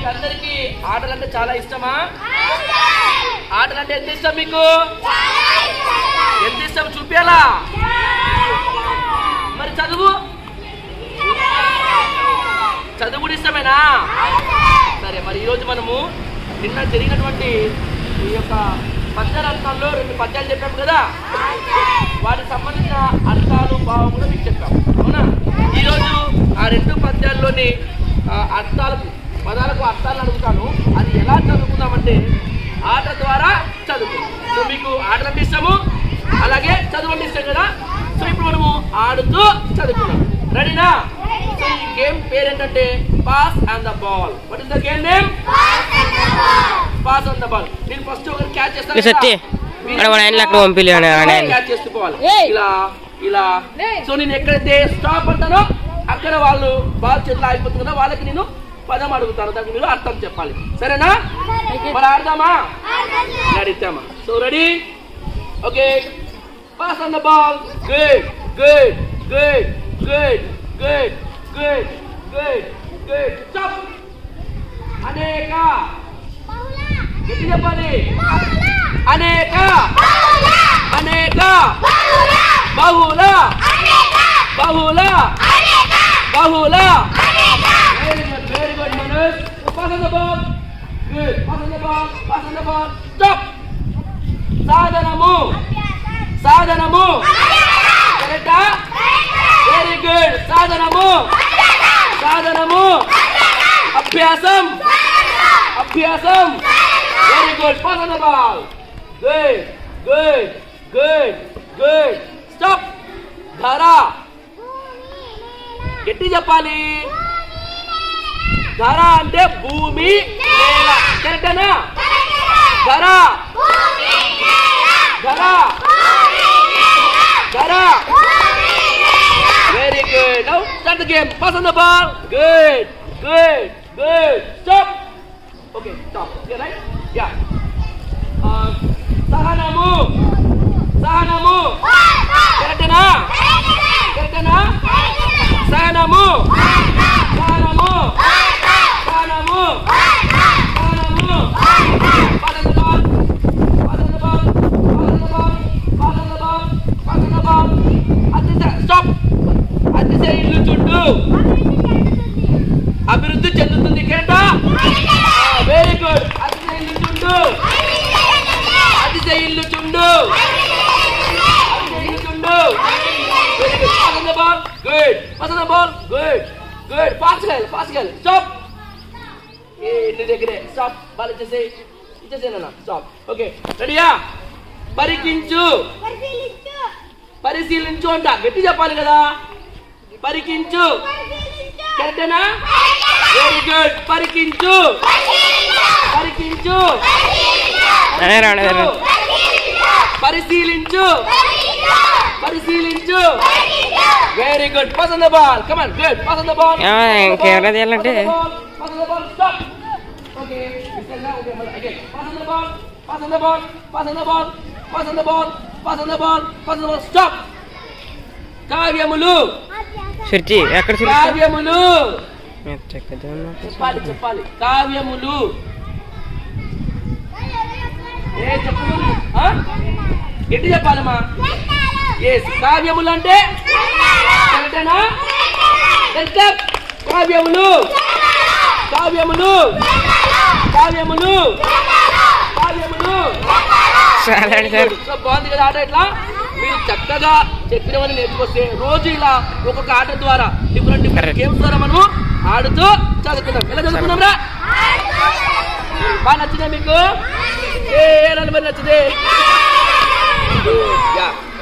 అందరికి ఆటలంటే చాలా ఇష్టమా ఆటలంటే ఎంత ఇష్టం మీకు ఎంత ఇష్టం చూపించాలా మరి చదువు చదువు కూడా ఇష్టమేనా సరే మరి ఈరోజు మనము నిన్న జరిగినటువంటి ఈ యొక్క పద్యార్థాల్లో రెండు పద్యాలు చెప్పాము కదా వాటికి సంబంధించిన అర్థాలు భావం కూడా మీకు చెప్పాము అవునా ఈరోజు ఆ రెండు పద్యాల్లోని ఆ, అర్థాలకు పదాలకు అర్థాలను అడుగుతాను అది ఎలా చదువుకుందామంటే ఆట ద్వారా చదువుకుందాం సో మీకు ఆటలు అంటే ఇష్టము అలాగే చదువు అంటే ఇష్టం కదా సో ఇప్పుడు మనము ఆడుతూ చదువుకుందాం రెడీనా సో ఈ గేమ్ పేరు ఏంటంటే pass and the ball what is the game name pass on the ball నేను ఫస్ట్ ఒకరు క్యాచ్ చేస్తాను ఏ సత్తి, కదా? వాడు వాడు ఆయనలో అక్కడ పంపిలే వాడు ఆయన. క్యాచ్ చేసుకోవాలి ఇలా ఇలా సో నేను ఎక్కడైతే స్టాప్ అంటానో అక్కడ వాళ్ళు బాల్ చేతిలో ఆగిపోతుంది కదా వాళ్ళకి నేను పదం అడుగుతాను దానికి మీరు అర్థం చెప్పాలి సరేనా మరి ఆడదామా అడిద్దామా so ready okay pass on the ball good good good good good good good good stop అనేక గట్టి చెప్పాలి అనేక అనేక బహుళ బహుళ బహుళ very good very good Manoj pass on the ball good pass on the ball pass on the ball stop సాధనము సాధనము కరెక్టా వెరీ గుడ్ సాధనము సాధనము అభ్యాసం అభ్యాసం very good pass on the ball good good good good stop ధర గట్టి చెప్పాలి ధర అంటే భూమి నేల కరెక్టేనా ధర ధర ధర very good now start the game pass on the ball good good good stop okay stop ya right ya సహనము సహనము కరెక్టేనా కరెక్టేనా సహనము సహనము సహనము సహనము pass on the ball pass on the ball pass on the ball pass on the ball pass on the ball అతిశయ stop అతిశయ ఇల్లు చుట్టూ అభివృద్ధి చెందుతుంది కరెక్టా వెరీ గుడ్ అతిశయ ఇల్లు చుండు అతిశయ ఇల్లు చుండు అతిశయ ఇల్లు చుండు very good pass on the ball good pass on the ball good good pass చేయాలి పాస్ చేయాలి స్టాప్ ఏ ఇంటి దగ్గరే స్టాప్ బాల్ ఇచ్చేసి ఇచ్చేసేనా స్టాప్ ఓకే రెడీయా పరికించు పరిశీలించు అంట గట్టి చెప్పాలి కదా పరికించు కరెక్టేనా వెరీ గుడ్ పరికించు పరికించు అనే రాడు, అనే రాడు. పరిశీలించు పరిశీలించు very good pass on the ball come on good pass on the ball ఆ, ఇంకెవరో తీయాలంటే? Pass on the ball stop okay okay again pass on the ball pass on the ball pass on the ball pass on the ball pass on the ball pass on the ball stop కావ్యములు సుర్చి ఎక్కడ సుర్చి కావ్యములు చెక్కదా చెప్పాలి చెప్పాలి కావ్యములు ఏ చెప్పమను ఆ? ఎట్టి చెప్పాలమ్మా yes కావ్యములు అంటే కరెక్టేనా కరెక్ట్ కావ్యములు కావ్యములు కావ్యములు కావ్యములు చాలా సార్ సో బాగుంది కదా ఆట ఇట్లా మీరు చక్కగా చెప్పినవన్నీ నేర్చుకొస్తే రోజు ఇలా ఒక్కొక్క ఆట ద్వారా డిఫరెంట్ డిఫరెంట్ Correct. గేమ్స్ ద్వారా మనం ఆడుతూ చదువుకుందాం ఎలా చదువుకుందాం రా బాగా నచ్చిందా మీకు ఏ ఏ మరి నచ్చింది యా